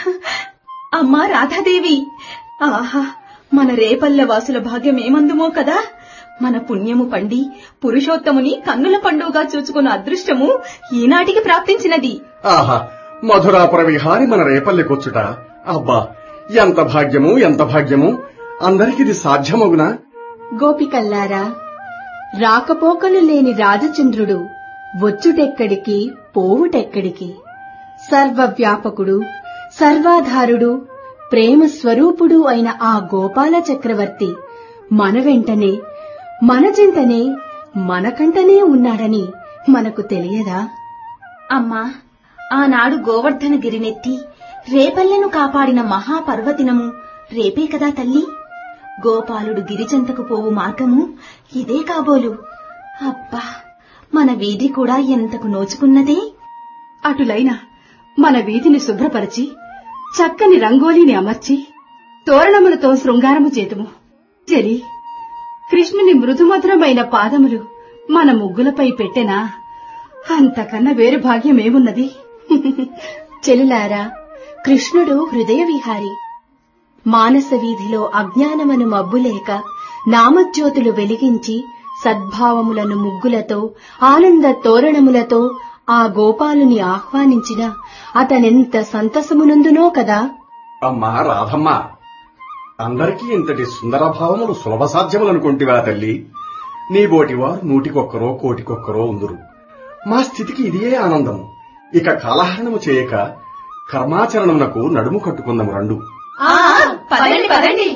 అమ్మా రాధాదేవి ఆహా మన రేపల్ల వాసుల భాగ్యం ఏమందుమో కదా మన పుణ్యము పండి పురుషోత్తముని కన్నుల పండుగగా చూచుకున్న అదృష్టము ఈనాటికి ప్రాప్తించినది ఆహా మధురాపుర విహారి మన రేపల్లెకొచ్చుట అబ్బా ఎంత భాగ్యము ఎంత భాగ్యము అందరికిది సాధ్యమగునా గోపికల్లారా రాకపోకలు లేని రాజచంద్రుడు వచ్చుటెక్కడికి పోవుటెక్కడికి సర్వవ్యాపకుడు సర్వాధారుడు ప్రేమ స్వరూపుడు అయిన ఆ గోపాల చక్రవర్తి మన వెంటనే మన చింతనే మనకంటనే ఉన్నాడని మనకు తెలియదా అమ్మా ఆనాడు గోవర్ధన గిరినెత్తి రేపల్లెను కాపాడిన మహాపర్వదినము రేపే కదా తల్లి గోపాలుడు గిరిజంతకు పోవు మార్గము ఇదే కాబోలు అబ్బా మన వీధి కూడా ఎంతకు నోచుకున్నదే అటులైన మన వీధిని శుభ్రపరిచి చక్కని రంగోలీని అమర్చి తోరణములతో శృంగారము చేతుము చెలి కృష్ణుని మృదుమధురమైన పాదములు మన ముగ్గులపై పెట్టెనా అంతకన్నా వేరు భాగ్యమేమున్నది చెలులారా కృష్ణుడు హృదయ విహారి మానస వీధిలో అజ్ఞానమను మబ్బులేక నామజ్యోతులు వెలిగించి సద్భావములను ముగ్గులతో ఆనంద తోరణములతో ఆ గోపాలుని ఆహ్వానించిన అతనెంత సంతసమునందునో కదా అమ్మా రాధమ్మ అందరికీ ఇంతటి సుందర భావములు సులభ సాధ్యములనుకుంటివా తల్లి నీ బోటివారు నూటికొక్కరో కోటికొక్కరో ఉందురు మా స్థితికి ఇదియే ఆనందము ఇక కాలహరణము చేయక కర్మాచరణమునకు నడుము కట్టుకుందాము రండు పదండి పదండి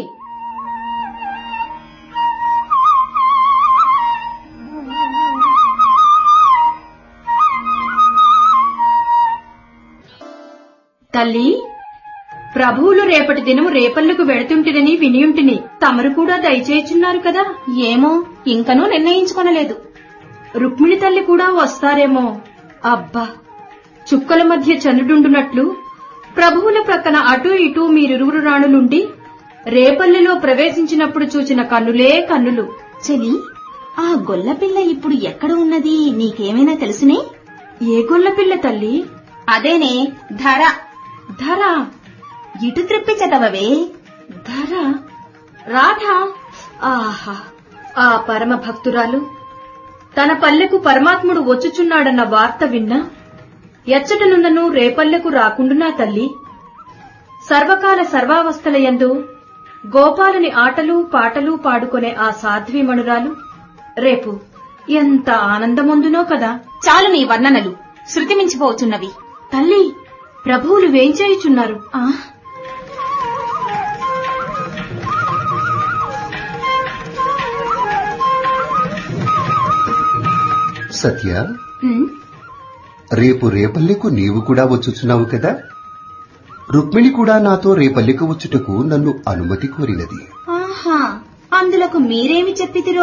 తల్లి ప్రభువులు రేపటి దినము రేపల్లకు వెడుతుంటిరని వినియుంటిని తమరు కూడా దయచేయుచున్నారు కదా ఏమో ఇంకనూ నిర్ణయించుకొనలేదు రుక్మిణి తల్లి కూడా వస్తారేమో అబ్బా చుక్కల మధ్య చంద్రుడుండునట్లు ప్రభువుల ప్రక్కన అటూ ఇటూ మీరిరువురు రాణులుండి రేపల్లెలో ప్రవేశించినప్పుడు చూచిన కన్నులే కన్నులు చెలి ఆ గొల్లపిల్ల ఇప్పుడు ఎక్కడ ఉన్నది నీకేమైనా తెలుసునే ఏ గొల్లపిల్ల తల్లి అదేనే ధర ధర ఇటు త్రిప్పి చదవవే ధర రాధ ఆహా ఆ పరమ భక్తురాలు తన పల్లెకు పరమాత్ముడు వచ్చుచున్నాడన్న వార్త విన్నా ఎచ్చటనున్నను రేపల్లెకు రాకుండునా తల్లి సర్వకాల సర్వావస్థలయందు గోపాలుని ఆటలు పాటలు పాడుకునే ఆ సాధ్వీమణురాలు రేపు ఎంత ఆనందముందునో కదా చాలు నీ వర్ణనలు శృతి మించిపోతున్నవి తల్లి ప్రభువులు వేంచేయుచున్నారు ఆ సత్య ఉమ్, రేపు రేపల్లెకు నీవు కూడా వచ్చుచున్నావు కదా రుక్మిణి కూడా నాతో రేపల్లెకు వచ్చుటకు నన్ను అనుమతి కోరినది ఆహా అందులకు మీరేమి చెప్పితిరో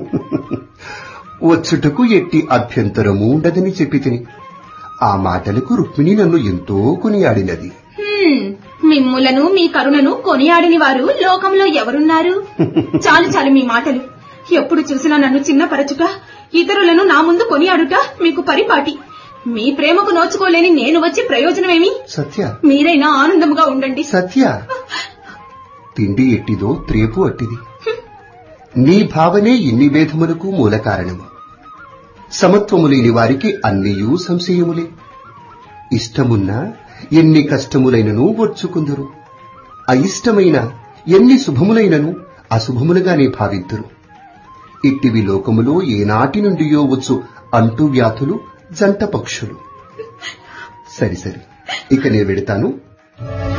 వచ్చుటకు ఎట్టి అభ్యంతరము ఉండదని చెప్పి తిని ఆ మాటలకు రుక్మిణి నన్ను ఎంతో కొనియాడినది హ్మ్, మిమ్ములను మీ కరుణను కొనియాడిని వారు లోకంలో ఎవరున్నారు చాలు చాలు మీ మాటలు ఎప్పుడు చూసినా నన్ను చిన్నపరచుట ఇతరులను నా ముందు కొనియాడుట మీకు పరిపాటి మీ ప్రేమకు నోచుకోలేని నేను వచ్చి ప్రయోజనమేమి సత్య మీరైనా ఆనందముగా ఉండండి సత్య తిండి ఎట్టిదో త్రేపు అట్టిది నీ భావనే ఇన్ని భేదములకు మూల కారణము సమత్వము లేని వారికి అన్నియూ సంశయములే ఇష్టమున్నా ఎన్ని కష్టములైనను వచ్చుకుందురు అయిష్టమైన ఎన్ని శుభములైనను అశుభములుగానే భావింతురు ఇట్టివి లోకములో ఏనాటి నుండియో వచ్చు అంటు వ్యాధులు జంట పక్షులు సరి సరి ఇక నే వెడతాను